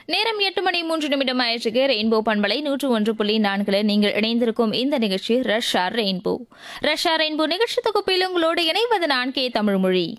நேரம் எட்டு மணி மூன்று நிமிடம் ஆயிற்றுக்கு ரெயின்போ பண்பலை நூற்று ஒன்று புள்ளி நான்குல நீங்கள் இணைந்திருக்கும் இந்த நிகழ்ச்சி ரஷ்யா ரெயின்போ ரஷ்யா ரெயின்போ நிகழ்ச்சி தொகுப்பில் உங்களோடு இணைவது நான் கே தமிழ்மொழி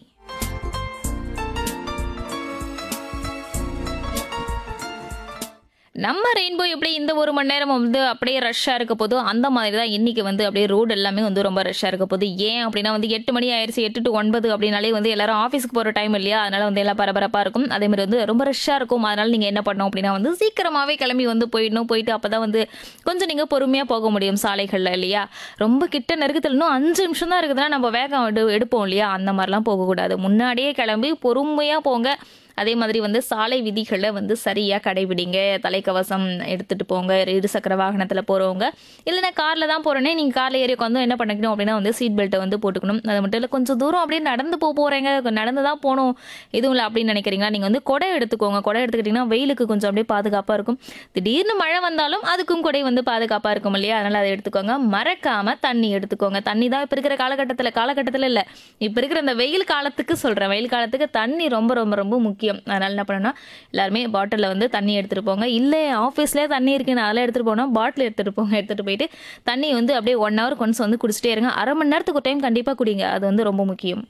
நம்ம ரெயின்போ எப்படி இந்த ஒரு மணி நேரம் வந்து அப்படியே ரஷ்ஷாக இருக்க போதோ அந்த மாதிரி தான் இன்னைக்கு வந்து அப்படியே ரோடு எல்லாமே வந்து ரொம்ப ரஷ்ஷாக இருக்க போகுது ஏன் அப்படின்னா வந்து எட்டு மணி ஆயிடுச்சு எட்டு டு ஒன்பது அப்படின்னாலே வந்து எல்லாரும் ஆஃபீஸ்க்கு போகிற டைம் இல்லையா அதனால வந்து எல்லாம் பரபரப்பாக இருக்கும் அதே மாதிரி வந்து ரொம்ப ரஷ்ஷாக இருக்கும் அதனால நீங்கள் என்ன பண்ணணும் அப்படின்னா வந்து சீக்கிரமாகவே கிளம்பி வந்து போயிடணும் போயிட்டு அப்போ தான் வந்து கொஞ்சம் நீங்கள் பொறுமையாக போக முடியும் சாலைகளில் இல்லையா ரொம்ப கிட்ட நெருக்கத்தில் இன்னும் அஞ்சு நிமிஷம் தான் இருக்குதுன்னா நம்ம வேகம் எடு எடுப்போம் இல்லையா அந்த மாதிரிலாம் போகக்கூடாது முன்னாடியே கிளம்பி பொறுமையாக போங்க அதே மாதிரி வந்து சாலை விதிகளை வந்து சரியாக கடைபிடிங்க தலைக்கவசம் எடுத்துகிட்டு போங்க இரு சக்கர வாகனத்தில் போகிறவங்க இல்லைன்னா காரில் தான் போகிறேனே நீங்கள் காரில் ஏறி உட்காந்து என்ன பண்ணிக்கணும் அப்படின்னா வந்து சீட் பெல்ட்டை வந்து போட்டுக்கணும் அது மட்டும் இல்லை கொஞ்சம் தூரம் அப்படியே நடந்து போக போகிறீங்க நடந்து தான் போகணும் எதுவும் இல்லை அப்படின்னு நினைக்கிறீங்களா நீங்கள் வந்து கொடை எடுத்துக்கோங்க கொடை எடுத்துக்கிட்டிங்கன்னா வெயிலுக்கு கொஞ்சம் அப்படியே பாதுகாப்பாக இருக்கும் திடீர்னு மழை வந்தாலும் அதுக்கும் கொடை வந்து பாதுகாப்பாக இருக்கும் இல்லையா அதனால் அதை எடுத்துக்கோங்க மறக்காமல் தண்ணி எடுத்துக்கோங்க தண்ணி தான் இப்போ இருக்கிற காலகட்டத்தில் காலகட்டத்தில் இல்லை இப்போ இருக்கிற இந்த வெயில் காலத்துக்கு சொல்கிறேன் வெயில் காலத்துக்கு தண்ணி ரொம்ப ரொம்ப ரொம்ப முக்கியம் அதனால் என்ன பண்ணணும்னா எல்லாருமே பாட்டிலில் வந்து தண்ணி எடுத்துகிட்டு போங்க இல்லை ஆஃபீஸ்லேயே தண்ணி இருக்குன்னு அதெல்லாம் எடுத்துகிட்டு போனால் பாட்டில் எடுத்துகிட்டு போங்க எடுத்துகிட்டு போயிட்டு தண்ணி வந்து அப்படியே ஒன் ஹவர் கொஞ்சம் வந்து குடிச்சிட்டே இருங்க அரை மணி நேரத்துக்கு ஒரு டைம் கண்டிப்பாக குடிங்க அது வந்து ரொம்ப முக்கியம்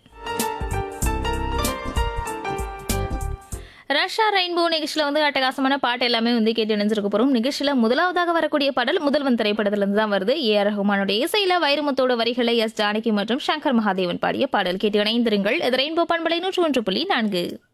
ரஷ்யா ரெயின்போ நிகழ்ச்சியில் வந்து அட்டகாசமான பாட்டு எல்லாமே வந்து கேட்டு இணைஞ்சிருக்க போகிறோம் நிகழ்ச்சியில் முதலாவதாக வரக்கூடிய பாடல் முதல்வன் திரைப்படத்திலிருந்து தான் வருது ஏ ஆர் ரஹ்மானுடைய இசையில் வைரமுத்தோட வரிகளை எஸ் ஜானகி மற்றும் சங்கர் மகாதேவன் பாடிய பாடல் கேட்டு இணைந்திருங்கள் இது ரெயின்போ பண்பலை நூற்று ஒன்று புள்ளி நான்கு